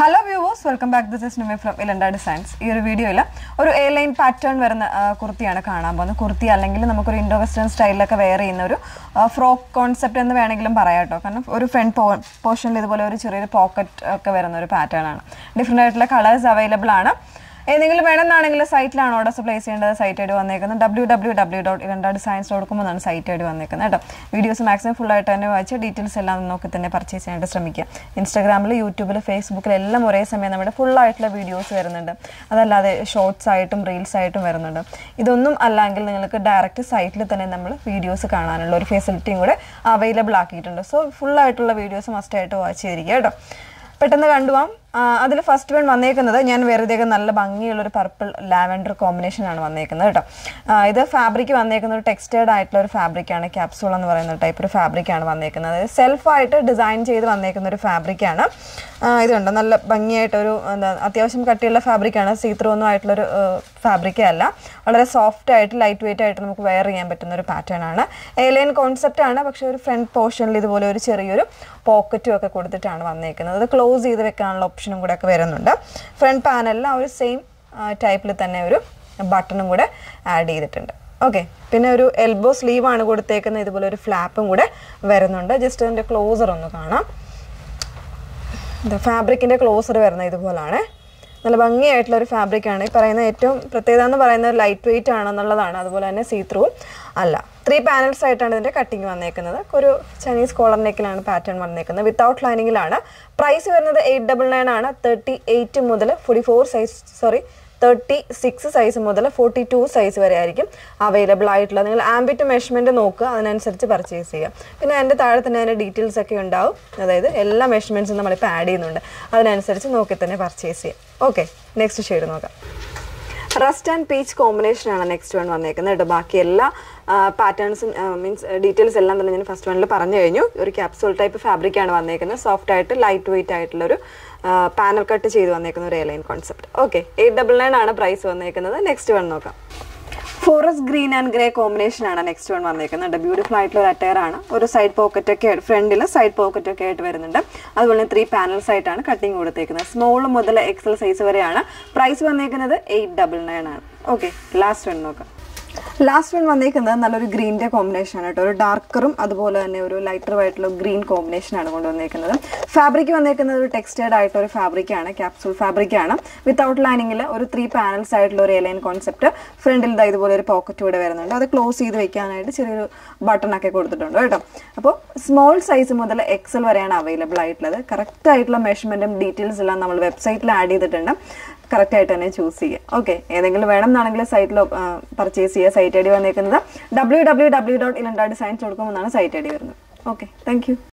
hello viewers welcome back this is Numi from Elanda designs ഈ ഒരു വീഡിയോയിൽ ഒരു എ ലൈൻ പാറ്റേൺ വരുന്ന ആ, കുർത്തിയാണ് കാണാൻ പോകുന്നത് കുർത്തി അല്ലെങ്കിൽ നമുക്കൊരു ഇൻഡോ വെസ്റ്റേൺ സ്റ്റൈലിലൊക്കെ വെയർ ചെയ്യുന്ന ഒരു ഫ്രോക്ക് കോൺസെപ്റ്റ് എന്ന് വേണമെങ്കിലും പറയാം കേട്ടോ കാരണം ഒരു ഫ്രണ്ട് പോർഷനിൽ ഇതുപോലെ ഒരു ചെറിയൊരു പോക്കറ്റ് ഒക്കെ വരുന്ന ഒരു പാറ്റേൺ ആണ് ഡിഫറെൻ്റ് ആയിട്ടുള്ള കളേഴ്സ് അവൈലബിൾ ആണ് ഏതെങ്കിലും വേണമെന്നാണെങ്കിൽ സൈറ്റിലാണ് ഓർഡേഴ്സ് പ്ലേസ് ചെയ്യേണ്ടത് സൈറ്റ് ഐ ഡി വന്നേക്കുന്നത് W W W dot Elanda designs dot com എന്നാണ് സൈറ്റ് ഐ ഡി വന്നേക്കുന്നത് കേട്ടോ വീഡിയോസ് മാക്സിമം ഫുൾ ആയിട്ട് തന്നെ വായിച്ച് ഡീറ്റെയിൽസ് എല്ലാം നോക്കി തന്നെ പർച്ചേസ് ചെയ്യാനായിട്ട് ശ്രമിക്കുക ഇൻസ്റ്റാഗ്രാമിൽ യൂട്യൂബിൽ ഫേസ്ബുക്കിൽ എല്ലാം ഒരേ സമയം നമ്മുടെ ഫുൾ ആയിട്ടുള്ള വീഡിയോസ് വരുന്നുണ്ട് അതല്ലാതെ ഷോർട്സ് ആയിട്ടും റീൽസ് ആയിട്ടും വരുന്നുണ്ട് ഇതൊന്നും അല്ലെങ്കിൽ നിങ്ങൾക്ക് ഡയറക്റ്റ് സൈറ്റിൽ തന്നെ നമ്മൾ വീഡിയോസ് കാണാനുള്ള ഒരു ഫെസിലിറ്റിയും കൂടെ അവൈലബിൾ ആക്കിയിട്ടുണ്ട് സോ ഫുൾ ആയിട്ടുള്ള വീഡിയോസ് മസ്റ്റ് ആയിട്ട് വാച്ച് ചെയ്തിരിക്കുക കേട്ടോ പെട്ടെന്ന് കണ്ടുപോകാം അതിൽ ഫസ്റ്റ് വൺ വന്നേക്കുന്നത് ഞാൻ വെറുതെ നല്ല ഭംഗിയുള്ള ഒരു പർപ്പിൾ ലാവൻഡർ കോമ്പിനേഷൻ ആണ് വന്നേക്കുന്നത് കേട്ടോ ആ, ഇത് ഫാബ്രിക് വന്നേക്കുന്ന ഒരു ടെക്സ്റ്റൈഡ് ആയിട്ടുള്ള ഒരു ഫാബ്രിക്കാണ് ക്യാപ്സൂൾ എന്ന് പറയുന്ന ടൈപ്പ് ഒരു ഫാബ്രിക്കാണ് വന്നേക്കുന്നത് സെൽഫായിട്ട് ഡിസൈൻ ചെയ്ത് വന്നേക്കുന്ന ഒരു ഫാബ്രിക്കാണ് ഇതുണ്ട് നല്ല ഭംഗിയായിട്ടൊരു എന്താ അത്യാവശ്യം കട്ടിയുള്ള ഫാബ്രിക്കാണ് സീത്രൂ ഒന്നും ആയിട്ടുള്ളൊരു ഫാബ്രിക്കേ അല്ല വളരെ സോഫ്റ്റ് ആയിട്ട് ലൈറ്റ് വെയിറ്റ് ആയിട്ട് നമുക്ക് വെയർ ചെയ്യാൻ പറ്റുന്ന ഒരു പാറ്റേൺ ആണ് എലൈൻ കോൺസെപ്റ്റ് ആണ് പക്ഷേ ഒരു ഫ്രണ്ട് പോർഷനിൽ ഇതുപോലെ ഒരു ചെറിയൊരു പോക്കറ്റും ഒക്കെ കൊടുത്തിട്ടാണ് വന്നേക്കുന്നത് അത് ക്ലോസ് ചെയ്ത് വെക്കാനുള്ള ഓപ്ഷനും കൂടെ ഒക്കെ വരുന്നുണ്ട് ഫ്രണ്ട് പാനലിൽ ആ ഒരു സെയിം ടൈപ്പിൽ തന്നെ ഒരു ബട്ടണും കൂടെ ആഡ് ചെയ്തിട്ടുണ്ട് ഓക്കെ പിന്നെ ഒരു എൽബോ സ്ലീവ് ആണ് കൊടുത്തേക്കുന്നത് ഇതുപോലെ ഒരു ഫ്ലാപ്പും കൂടെ വരുന്നുണ്ട് ജസ്റ്റ് അതിൻ്റെ ക്ലോസർ ഒന്ന് കാണാം ഇത് ഫാബ്രിക്കിൻ്റെ ക്ലോസർ വരുന്നത് ഇതുപോലാണ് നല്ല ഭംഗിയായിട്ടുള്ള ഒരു ഫാബ്രിക്കാണ് ഈ പറയുന്ന ഏറ്റവും പ്രത്യേകത എന്ന് പറയുന്നത് ലൈറ്റ് വെയിറ്റ് ആണെന്നുള്ളതാണ് അതുപോലെ തന്നെ സീ ത്രൂ അല്ല ത്രീ പാനൽസ് ആയിട്ടാണ് ഇതിൻ്റെ കട്ടിങ് വന്നേക്കുന്നത് ഒരു ചൈനീസ് കോളർ നെക്കിലാണ് പാറ്റേൺ വന്നേക്കുന്നത് വിത്തൗട്ട് ലൈനിങ്ങിലാണ് പ്രൈസ് വരുന്നത് എയ്റ്റ് ഡബിൾ നയൻ ആണ് തേർട്ടി എയ്റ്റ് മുതൽ forty four size sorry thirty six size മുതൽ ഫോർട്ടി ടു സൈസ് വരെ ആയിരിക്കും അവൈലബിൾ ആയിട്ടുള്ളത് നിങ്ങൾ ആംബിറ്റ് മെഷർമെൻറ്റ് നോക്കുക അതിനനുസരിച്ച് പർച്ചേസ് ചെയ്യുക പിന്നെ അതിൻ്റെ താഴെ തന്നെ അതിൻ്റെ ഡീറ്റെയിൽസ് ഒക്കെ ഉണ്ടാവും അതായത് എല്ലാ മെഷർമെൻറ്റ്സും നമ്മളിപ്പോൾ ആഡ് ചെയ്യുന്നുണ്ട് അതിനനുസരിച്ച് നോക്കി തന്നെ പർച്ചേസ് ചെയ്യാം ഓക്കെ നെക്സ്റ്റ് ഷെയ്ഡ് നോക്കാം റസ്റ്റ് ആൻഡ് പീച്ച് കോമ്പിനേഷനാണ് നെക്സ്റ്റ് വൺ വന്നേക്കുന്നത് കേട്ടോ ബാക്കി എല്ലാ പാറ്റേൺസും മീൻസ് ഡീറ്റെയിൽസ് എല്ലാം തന്നെ ഞാൻ ഫസ്റ്റ് വണ്ണിൽ പറഞ്ഞു കഴിഞ്ഞു ഒരു ക്യാപ്സൂൾ ടൈപ്പ് ഫാബ്രിക് ആണ് വന്നേക്കുന്നത് സോഫ്റ്റ് ആയിട്ട് ലൈറ്റ് വെയിറ്റ് ആയിട്ടുള്ളൊരു പാനൽ കട്ട് ചെയ്ത് വന്നേക്കുന്ന ഒരു airline concept okay eight double nine ആണ് പ്രൈസ് വന്നേക്കുന്നത് നെക്സ്റ്റ് വൺ നോക്കാം forest green and grey combination ആണ് നെക്സ്റ്റ് വൺ വന്നേക്കുന്നത് ബ്യൂട്ടിഫുൾ ആയിട്ടുള്ള ഒരു അറ്റയർ ആണ് ഒരു സൈഡ് പോക്കറ്റ് ഒക്കെ ഫ്രണ്ടിൽ സൈഡ് പോക്കറ്റ് ഒക്കെ ആയിട്ട് വരുന്നുണ്ട് അതുപോലെ ത്രീ പാനൽസ് ആയിട്ടാണ് കട്ടിങ് കൊടുത്തേക്കുന്നത് സ്മോൾ മുതൽ എക്സൽ സൈസ് വരെയാണ് പ്രൈസ് വന്നേക്കുന്നത് എയ്റ്റ് ഡബിൾ നയൻ ആണ് ഓക്കെ ലാസ്റ്റ് വൺ നോക്കാം ലാസ്റ്റ് വൺ വന്നേക്കുന്നത് നല്ലൊരു ഗ്രീൻ്റെ കോമ്പിനേഷൻ ആണ് കേട്ടോ ഒരു ഡാർക്കറും അതുപോലെ തന്നെ ഒരു ലൈറ്ററും ആയിട്ടുള്ള ഗ്രീൻ കോമ്പിനേഷൻ ആണ് കൊണ്ടുവന്നേക്കുന്നത് ഫാബ്രിക് വന്നേക്കുന്നത് ഒരു ടെക്സ്റ്റൈഡ് ആയിട്ടുള്ള ഒരു ഫാബ്രിക് ആണ് ക്യാപ്സൂൾ ഫാബ്രിക് ആണ് വിത്തൗട്ട് ലൈനിങ്ങിൽ ഒരു ത്രീ പാനൽസ് ആയിട്ടുള്ള ഒരു എലൈൻ കോൺസെപ്റ്റ് ഫ്രണ്ടിൽ ദാ ഇതുപോലെ ഒരു പോക്കറ്റ് കൂടെ വരുന്നുണ്ട് അത് ക്ലോസ് ചെയ്ത് വെക്കാനായിട്ട് ചെറിയൊരു ബട്ടൺ ഒക്കെ കൊടുത്തിട്ടുണ്ട് കേട്ടോ അപ്പോൾ സ്മോൾ സൈസ് മുതൽ എക്സൽ വരെയാണ് അവൈലബിൾ ആയിട്ടുള്ളത് കറക്റ്റ് ആയിട്ടുള്ള മെഷർമെന്റും ഡീറ്റെയിൽസ് എല്ലാം നമ്മൾ വെബ്സൈറ്റിൽ ആഡ് ചെയ്തിട്ടുണ്ട് കറക്റ്റ് ആയിട്ട് തന്നെ ചൂസ് ചെയ്യുക ഓക്കെ ഏതെങ്കിലും വേണം എന്നാണെങ്കിൽ സൈറ്റിൽ പർച്ചേസ് ചെയ്യുക സൈറ്റ് ഐ ഡി വന്നേക്കുന്നത് W W W dot Elanda designs dot com എന്നാണ് സൈറ്റ് ഐ ഡി വരുന്നത് ഓക്കെ താങ്ക് യു